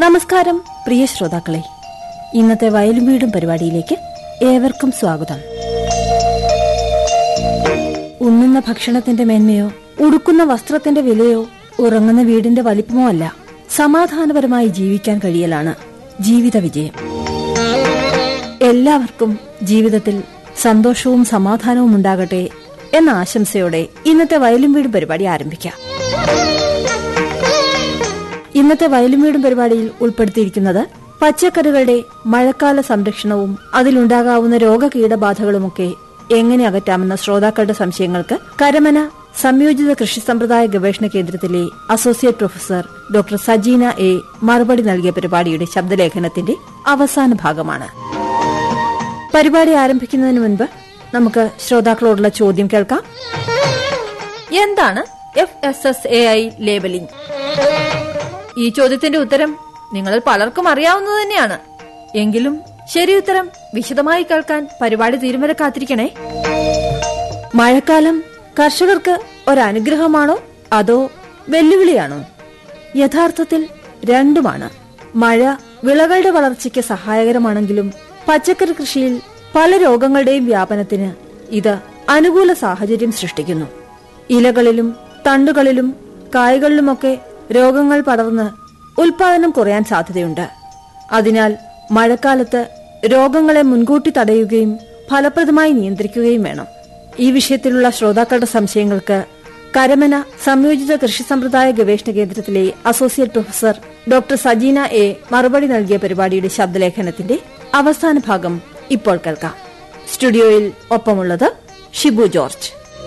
നമസ്കാരം പ്രിയ ശ്രോതാക്കളെ ഇന്നത്തെ വയലും വീടും പരിപാടിയിലേക്ക് ഏവർക്കും സ്വാഗതം ഉണ്ണുന്ന ഭക്ഷണത്തിന്റെ മേന്മയോ ഉടുക്കുന്ന വസ്ത്രത്തിന്റെ വിലയോ ഉറങ്ങുന്ന വീടിന്റെ വലിപ്പമോ അല്ല സമാധാനപരമായി ജീവിക്കാൻ കഴിയലാണ് ജീവിത വിജയം എല്ലാവർക്കും ജീവിതത്തിൽ സന്തോഷവും സമാധാനവും ഉണ്ടാകട്ടെ എന്ന ആശംസയോടെ ഇന്നത്തെ വയലും വീടും പരിപാടി ആരംഭിക്കാം ഇന്നത്തെ വയലും വീടും പരിപാടിയിൽ ഉൾപ്പെടുത്തിയിരിക്കുന്നത് പച്ചക്കറികളുടെ മഴക്കാല സംരക്ഷണവും അതിലുണ്ടാകാവുന്ന രോഗകീടബാധകളുമൊക്കെ എങ്ങനെ അകറ്റാമെന്ന ശ്രോതാക്കളുടെ സംശയങ്ങൾക്ക് കരമന സംയോജിത കൃഷി സമ്പ്രദായ ഗവേഷണ കേന്ദ്രത്തിലെ associate professor doctor Sajeena A മറുപടി നൽകിയ പരിപാടിയുടെ ശബ്ദലേഖനത്തിന്റെ അവസാന ഭാഗമാണ് പരിപാടി ആരംഭിക്കുന്നതിന് മുൻപ് നമുക്ക് ശ്രോതാക്കളോടുള്ള ചോദ്യം കേൾക്കാം എന്താണ് F S S A I labelling ഈ ചോദ്യത്തിന്റെ ഉത്തരം നിങ്ങളിൽ പലർക്കും അറിയാവുന്നത് തന്നെയാണ് എങ്കിലും ശരി ഉത്തരം വിശദമായി കേൾക്കാൻ പരിപാടി തീരും വരെ കാത്തിരിക്കണേ മഴക്കാലം കർഷകർക്ക് ഒരനുഗ്രഹമാണോ അതോ വെല്ലുവിളിയാണോ യഥാർത്ഥത്തിൽ രണ്ടുമാണ് മഴ വിളകളുടെ വളർച്ചയ്ക്ക് സഹായകരമാണെങ്കിലും പച്ചക്കറി കൃഷിയിൽ പല രോഗങ്ങളുടെയും വ്യാപനത്തിന് ഇത് അനുകൂല സാഹചര്യം സൃഷ്ടിക്കുന്നു ഇലകളിലും തണ്ടുകളിലും കായ്കളിലുമൊക്കെ രോഗങ്ങൾ പടർന്ന് ഉൽപാദനം കുറയാൻ സാധ്യതയുണ്ട് അതിനാൽ മഴക്കാലത്ത് രോഗങ്ങളെ മുൻകൂട്ടി തടയുകയും ഫലപ്രദമായി നിയന്ത്രിക്കുകയും വേണം ഈ വിഷയത്തിലുള്ള ശ്രോതാക്കളുടെ സംശയങ്ങൾക്ക് കരമന സംയോജിത കൃഷി സമ്പ്രദായ ഗവേഷണ കേന്ദ്രത്തിലെ associate professor doctor Sajeena A മറുപടി നൽകിയ പരിപാടിയുടെ ശബ്ദലേഖനത്തിന്റെ അവസാന ഭാഗം ഇപ്പോൾ കേൾക്കാം സ്റ്റുഡിയോയിൽ ഒപ്പമുള്ളത് ഷിബു ജോർജ്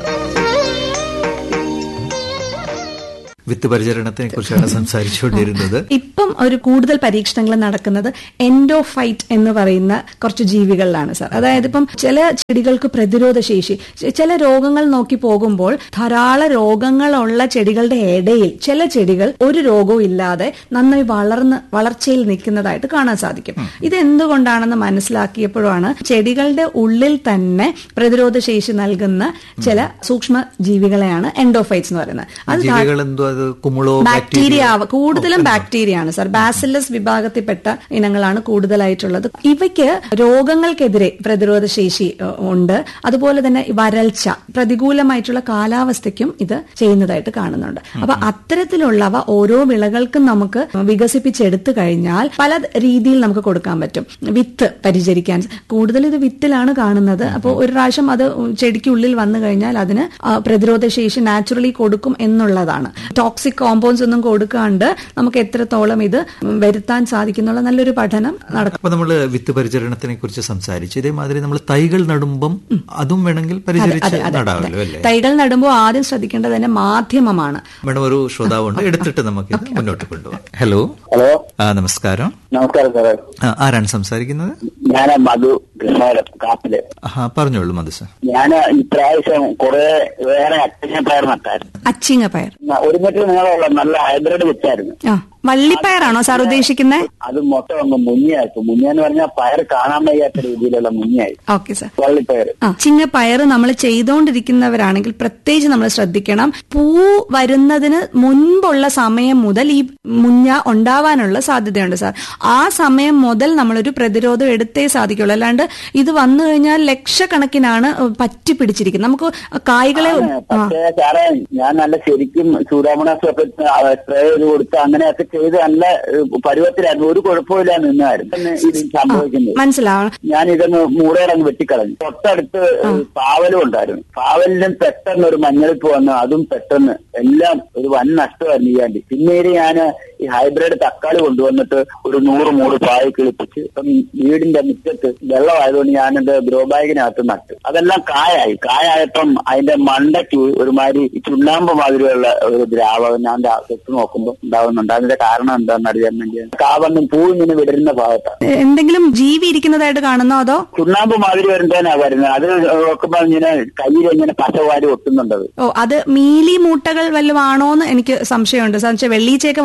വിത്ത് പരിചരണത്തിനെ കുറിച്ചാണ് സംസാരിച്ചുകൊണ്ടിരുന്നത് ഇപ്പം ഒരു കൂടുതൽ പരീക്ഷണങ്ങൾ നടക്കുന്നത് എൻഡോഫൈറ്റ് എന്ന് പറയുന്ന കുറച്ച് ജീവികളിലാണ് സാർ അതായത് ഇപ്പം ചില ചെടികൾക്ക് പ്രതിരോധ ശേഷി ചെ- ചില രോഗങ്ങൾ നോക്കി പോകുമ്പോൾ ധാരാളം രോഗങ്ങളുള്ള ചെടികളുടെ ഇടയിൽ ചില ചെടികൾ ഒരു രോഗവും ഇല്ലാതെ നന്നായി വളർന്ന് വളർച്ചയിൽ നിൽക്കുന്നതായിട്ട് കാണാൻ സാധിക്കും ഇത് എന്തുകൊണ്ടാണെന്ന് മനസ്സിലാക്കിയപ്പോഴാണ് ചെടികളുടെ ഉള്ളിൽ തന്നെ പ്രതിരോധ ശേഷി നൽകുന്ന ചില സൂക്ഷ്മ ജീവികളെയാണ് എൻഡോഫൈറ്റ്സ് എന്ന് പറയുന്നത് അത് ധാ- ജീവികൾ എന്തോ അത് കുമിളോ ബാക്ടീരിയ ആവ- കൂടുതലും ബാക്ടീരിയ ആണ് സാർ ബാസിലസ് വിഭാഗത്തിൽപ്പെട്ട ഇനങ്ങളാണ് കൂടുതലായിട്ടുള്ളത് ഇവയ്ക്ക് രോഗങ്ങൾക്കെതിരെ പ്രതിരോധ ശേഷി ഏ, ഉണ്ട് അതുപോലെ തന്നെ വരൾച്ച പ്രതികൂലമായിട്ടുള്ള കാലാവസ്ഥയ്ക്കും ഇത് ചെയ്യുന്നതായിട്ട് കാണുന്നുണ്ട് അപ്പൊ അത്തരത്തിലുള്ളവ ഓരോ വിളകൾക്കും നമുക്ക് വികസിപ്പിച്ചെടുത്തു കഴിഞ്ഞാൽ പല രീതിയിൽ നമുക്ക് കൊടുക്കാൻ പറ്റും വിത്ത് പരിചരിക്കാൻ കൂടുതൽ ഇത് വിത്തിലാണ് കാണുന്നത് അപ്പോൾ ഒരു പ്രാവശ്യം അത് ചെടിക്കുള്ളിൽ വന്നു കഴിഞ്ഞാൽ അതിന് ആ, പ്രതിരോധ ശേഷി നാച്ചുറലി കൊടുക്കും എന്നുള്ളതാണ് ടോക്സിക് കോമ്പൗണ്ട്സ് ഒന്നും കൊടുക്കാണ്ട് നമുക്ക് എത്രത്തോളം ഇത് വരുത്താൻ സാധിക്കുന്നുള്ള നല്ലൊരു പഠനം നടക്കും അപ്പൊ നമ്മൾ വിത്ത് പരിചരണത്തിനെ കുറിച്ച് സംസാരിച്ചു ഇതേമാതിരി നമ്മൾ തൈകൾ നടുമ്പം അതും വേണമെങ്കിൽ പരിചരിച്ച് നടാമല്ലോ അല്ലേ തൈകൾ നടുമ്പോൾ ആദ്യം ശ്രദ്ധിക്കേണ്ടത് തന്നെ മാധ്യമമാണ് മേഡം ഒരു ശ്രോതാവുണ്ട് എടുത്തിട്ട് നമുക്ക് ഇത് മുന്നോട്ട് കൊണ്ടുപോകാം ഹലോ ഹലോ ആ നമസ്കാരം നമസ്കാരം സാറേ ആ, ആരാണ് സംസാരിക്കുന്നത് ഞാൻ മധു കൃഷ്ണപുരം കാപ്പില് ആ പറഞ്ഞോളൂ മധു സർ ഞാൻ ഇപ്രാവശ്യം കുറെ വേറെ അച്ഛനെ പയർ നട്ടായിരുന്നു അച്ചിങ്ങ പയർ ന- ഒരു മീറ്റർ നീളമുള്ള നല്ല ഹൈബ്രിഡ് വിത്തായിരുന്നു ആ വള്ളിപ്പയറാണോ സാർ ഉദ്ദേശിക്കുന്നത് അത് മൊത്തം അങ്ങ് മുങ്ങിയായിരുന്നു മുങ്ങിയെന്ന് പറഞ്ഞാൽ പയർ കാണാൻ വയ്യാത്ത രീതിയിലുള്ള മുങ്ങിയായി ഓക്കെ സാർ വള്ളിപ്പയർ ആ ചിങ്ങ പയർ നമ്മൾ ചെയ്തുകൊണ്ടിരിക്കുന്നവരാണെങ്കിൽ പ്രത്യേകിച്ച് നമ്മൾ ശ്രദ്ധിക്കണം പൂ വരുന്നതിന് മുൻപുള്ള സമയം മുതൽ ഈ മുഞ്ഞ ഉണ്ടാവാനുള്ള സാധ്യതയുണ്ട് സാർ ആ സമയം മുതൽ നമ്മളൊരു പ്രതിരോധം എടുത്തേ സാധിക്കുള്ളൂ അല്ലാണ്ട് ഇത് വന്നു കഴിഞ്ഞാൽ ലക്ഷക്കണക്കിനാണ് പറ്റി പിടിച്ചിരിക്കുന്നത് നമുക്ക് കായ്കളെ ആ പക്ഷേ സാറേ ഞാൻ നല്ല ശരിക്കും സൂര്യാമണാസ് ഒക്കെ സ്പ്രേ ചെയ്ത് കൊടുത്ത് അങ്ങനെയൊക്കെ ചെയ്ത് നല്ല ഏഹ്, പരുവത്തിലായിരുന്നു ഒരു കുഴപ്പമില്ല നിന്നായിരുന്നു ഇന്ന് ഇത് സംഭവിക്കുന്നത് മനസ്സിലാവണം ഞാൻ ഇതൊന്ന് മൂടയിലങ്ങ് വെട്ടിക്കളഞ്ഞു തൊട്ടടുത്ത് പാവലും ഉണ്ടായിരുന്നു പാവലിനും പെട്ടെന്ന് ഒരു മഞ്ഞളിപ്പ് വന്നു അതും പെട്ടെന്ന് എല്ലാം ഒരു വൻ നഷ്ടമായിരുന്നു ഈ ആണ്ടി പിന്നീട് ഞാൻ ഈ ഹൈബ്രിഡ് തക്കാളി കൊണ്ടുവന്നിട്ട് ഒരു നൂറ് മൂട് പായ കിളിപ്പിച്ച് ഇപ്പം വീടിന്റെ മുറ്റത്ത് വെള്ളമായതുകൊണ്ട് ഞാനെന്റെ ഗ്രോ ബാഗിനകത്ത് നട്ടു അതെല്ലാം കായായി കായായപ്പം അതിന്റെ മണ്ടയ്ക്ക് ഒരുമാതിരി ഈ ചുണ്ണാമ്പ് മാതിരിയുള്ള ഒരു ദ്രാവകം ഞാൻ ദാ തൊട്ട് നോക്കുമ്പോൾ ഉണ്ടാവുന്നുണ്ട് അതിന്റെ കാരണം എന്താണെന്ന് അറിയാൻ വേണ്ടി കാവണ്ണും പൂ ഇങ്ങനെ വിടരുന്ന ഭാഗത്താണ് എന്തെങ്കിലും ജീവി ഇരിക്കുന്നതായിട്ട് കാണുന്നോ അതോ ചുണ്ണാമ്പ് മാതിരി വരുന്നതിനാ വരുന്നത് അത് നോക്കുമ്പോ ഇങ്ങനെ കയ്യിൽ ഇങ്ങനെ പശവാരി ഒട്ടുന്നുണ്ടത് ഓ അത് മീലി മൂട്ടകൾ വല്ലതും ആണോന്ന് എനിക്ക് സംശയമുണ്ട് സാർ വെച്ചാൽ വെള്ളീച്ചയൊക്കെ വളരെ ചെറുതാണ്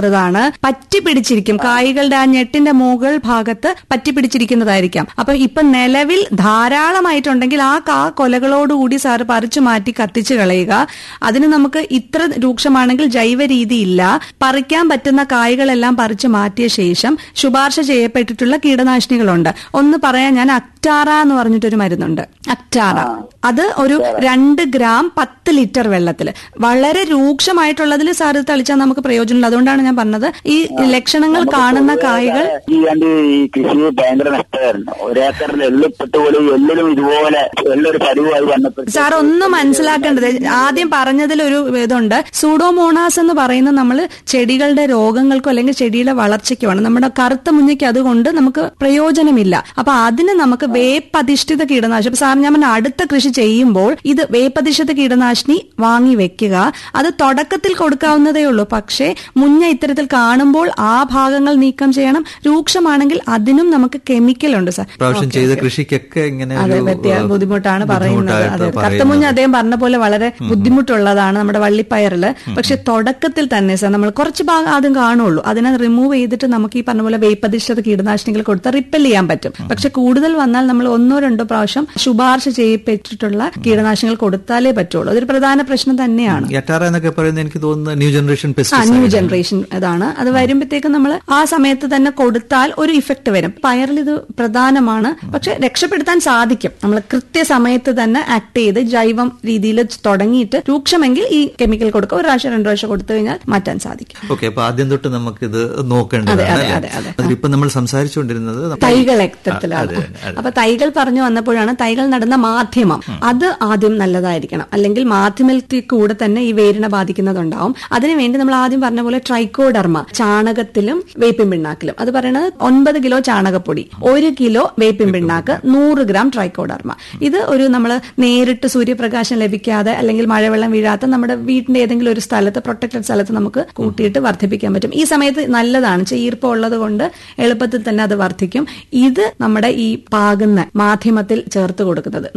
ഇല്ലാത്തതാണ് പറ്റി പിടിച്ചിരിക്കും കായ്കളുടെ ആ ഞെട്ടിന്റെ മുകൾ ഭാഗത്ത് പറ്റി പിടിച്ചിരിക്കുന്നതായിരിക്കാം അപ്പൊ ഇപ്പൊ നിലവിൽ ധാരാളമായിട്ടുണ്ടെങ്കിൽ ആ കാ കൊലകളോടുകൂടി സാറ് പറിച്ചു മാറ്റി കത്തിച്ചു കളയുക അതിന് നമുക്ക് ഇത്ര രൂക്ഷമാണെങ്കിൽ ജൈവ രീതിയില്ല പറിക്കാൻ പറ്റുന്ന കായ്കളെല്ലാം പറിച്ചു മാറ്റിയ ശേഷം ശുപാർശ ചെയ്യപ്പെട്ടിട്ടുള്ള കീടനാശിനികളുണ്ട് ഒന്ന് പറയാൻ ഞാൻ അക്ടാറ എന്ന് പറഞ്ഞിട്ടൊരു മരുന്നുണ്ട് അക്ടാറ അത് ഒരു രണ്ട് ഗ്രാം പത്ത് ലിറ്റർ വെള്ളത്തിൽ വളരെ രൂക്ഷമായിട്ടുള്ളതിൽ സാറ് തളിച്ചാൽ നമുക്ക് പ്രയോജനമില്ല അതുകൊണ്ടാണ് ഞാൻ പറഞ്ഞത് ഈ ലക്ഷണങ്ങൾ കാണുന്ന കായ്കൾ ചെയ്യാണ്ട് ഈ കൃഷി ഭയങ്കര നഷ്ടമായിരുന്നു ഒരേക്കറിൽ എള്ളിപ്പെട്ട് പോലെ എള്ളിലും ഇതുപോലെ എള്ളൊരു പരുവായി വന്നപ്പോൾ സാർ ഒന്ന് മനസ്സിലാക്കേണ്ടത് ആദ്യം പറഞ്ഞതിൽ ഒരു ഇതുണ്ട് സൂഡോമോണാസ് എന്ന് പറയുന്ന നമ്മൾ ചെടികളുടെ രോഗങ്ങൾക്കോ അല്ലെങ്കിൽ ചെടിയുടെ വളർച്ചയ്ക്കുമാണ് നമ്മുടെ കറുത്ത മുഞ്ഞയ്ക്ക് അതുകൊണ്ട് നമുക്ക് പ്രയോജനമില്ല അപ്പൊ അതിന് നമുക്ക് വേപ്പധിഷ്ഠിത കീടനാശിനി ഇപ്പൊ സാർ ഞാൻ പറഞ്ഞ അടുത്ത കൃഷി ചെയ്യുമ്പോൾ ഇത് വേപ്പധിഷ്ഠിത കീടനാശിനി വാങ്ങി വെക്കുക അത് തുടക്കത്തിൽ കൊടുക്കാവുന്നതേ ഉള്ളൂ പക്ഷേ മുഞ്ഞ ഇത്തരത്തിൽ കാണുമ്പോൾ ആ ഭാഗങ്ങൾ നീക്കം ചെയ്യണം രൂക്ഷമാണെങ്കിൽ അതിനും നമുക്ക് കെമിക്കൽ ഉണ്ട് സാർ പ്രാവശ്യം ചെയ്ത കൃഷിക്കൊക്കെ ഇങ്ങനെ അതെ ഒരു, വ്യത്യ ഏഹ്, ബുദ്ധിമുട്ടാണ് പറയുന്നത് ബുദ്ധിമുട്ടായിട്ട് അതെ പറയുന്നത്. കത്തമുഞ്ഞ അദ്ദേഹം പറഞ്ഞ പോലെ വളരെ ബുദ്ധിമുട്ടുള്ളതാണ് നമ്മുടെ വള്ളിപ്പയറില് പക്ഷെ തുടക്കത്തിൽ തന്നെ സാർ നമ്മൾ കുറച്ച് ഭാഗം ആദ്യം കാണുള്ളൂ അതിനെ റിമൂവ് ചെയ്തിട്ട് നമുക്ക് ഈ പറഞ്ഞ പോലെ വേപ്പധിഷ്ഠിത കീടനാശിനികൾ കൊടുത്താൽ റിപ്പൽ ചെയ്യാൻ പറ്റും പക്ഷെ കൂടുതൽ വന്നാൽ നമ്മൾ ഒന്നോ രണ്ടോ പ്രാവശ്യം ശുപാർശ ചെയ്യപ്പെട്ടിട്ടുള്ള കീടനാശിനികൾ കൊടുത്താലേ പറ്റുള്ളൂ അതൊരു പ്രധാന പ്രശ്നം തന്നെയാണ് യട്ടാറ എന്നൊക്കെ പറയുന്നത് എനിക്ക് തോന്നുന്നു ന്യൂ ജനറേഷൻ ആ പെസ്റ്റിസൈഡ് ന്യൂ ജനറേഷൻ ഇതാണ് അത് വരുമ്പോഴത്തേക്ക് നമ്മൾ ആ സമയത്ത് തന്നെ കൊടുത്താൽ ഒരു ഇഫക്റ്റ് വരും പയറിൽ ഇത് പ്രധാനമാണ് പക്ഷെ രക്ഷപ്പെടുത്താൻ സാധിക്കും നമ്മൾ കൃത്യസമയത്ത് തന്നെ ആക്ട് ചെയ്ത് ജൈവം രീതിയിൽ തുടങ്ങിയിട്ട് രൂക്ഷമെങ്കിൽ ഈ കെമിക്കൽ കൊടുക്കുക ഒരു പ്രാവശ്യം രണ്ടു പ്രാവശ്യം കൊടുത്തു കഴിഞ്ഞാൽ മാറ്റാൻ സാധിക്കും ഓക്കെ അപ്പൊ ആദ്യം തൊട്ട് നമുക്കിത് നോക്കേണ്ടതാണ് അതെ, അല്ലേ? അതെ, അതെ. അതിലിപ്പോ നമ്മൾ സംസാരിച്ചുകൊണ്ടിരുന്നത് നമ്മ- തൈകൾ ആ, എത്തരത്തിലാണ് അതെ, അതെ. അപ്പൊ തൈകൾ പറഞ്ഞു വന്നപ്പോഴാണ് തൈകൾ നടുന്ന മാധ്യമം അത് ആദ്യം നല്ലതായിരിക്കണം അല്ലെങ്കിൽ മാധ്യമത്തിൽ കൂടെ തന്നെ ഈ വേരിനെ ബാധിക്കുന്നതുണ്ടാവും അതിനുവേണ്ടി നമ്മൾ ആദ്യം പറഞ്ഞ പോലെ ട്രൈക്കോഡർമ ചാണകത്തിലും വേപ്പിൻ പിണ്ണാക്കിലും അത് പറയുന്നത് ഒൻപത് കിലോ ചാണകപ്പൊടി ഒരു കിലോ വേപ്പിൻ പിണ്ണാക്ക് നൂറ് ഗ്രാം ട്രൈക്കോഡർമ ഇത് ഒരു നമ്മൾ നേരിട്ട് സൂര്യപ്രകാശം ലഭിക്കാതെ അല്ലെങ്കിൽ മഴവെള്ളം വീഴാത്ത നമ്മുടെ വീടിന്റെ ഏതെങ്കിലും ഒരു സ്ഥലത്ത് പ്രൊട്ടക്റ്റഡ് സ്ഥലത്ത് നമുക്ക് കൂട്ടിയിട്ട് വർദ്ധിപ്പിക്കാൻ പറ്റും ഈ സമയത്ത് നല്ലതാണ് ഈർപ്പം ഉള്ളത് കൊണ്ട് എളുപ്പത്തിൽ തന്നെ അത് വർദ്ധിക്കും ഇത് നമ്മുടെ ഈ പാകുന്ന മാധ്യമത്തിൽ ചേർത്ത് കൊടുക്കുന്നത്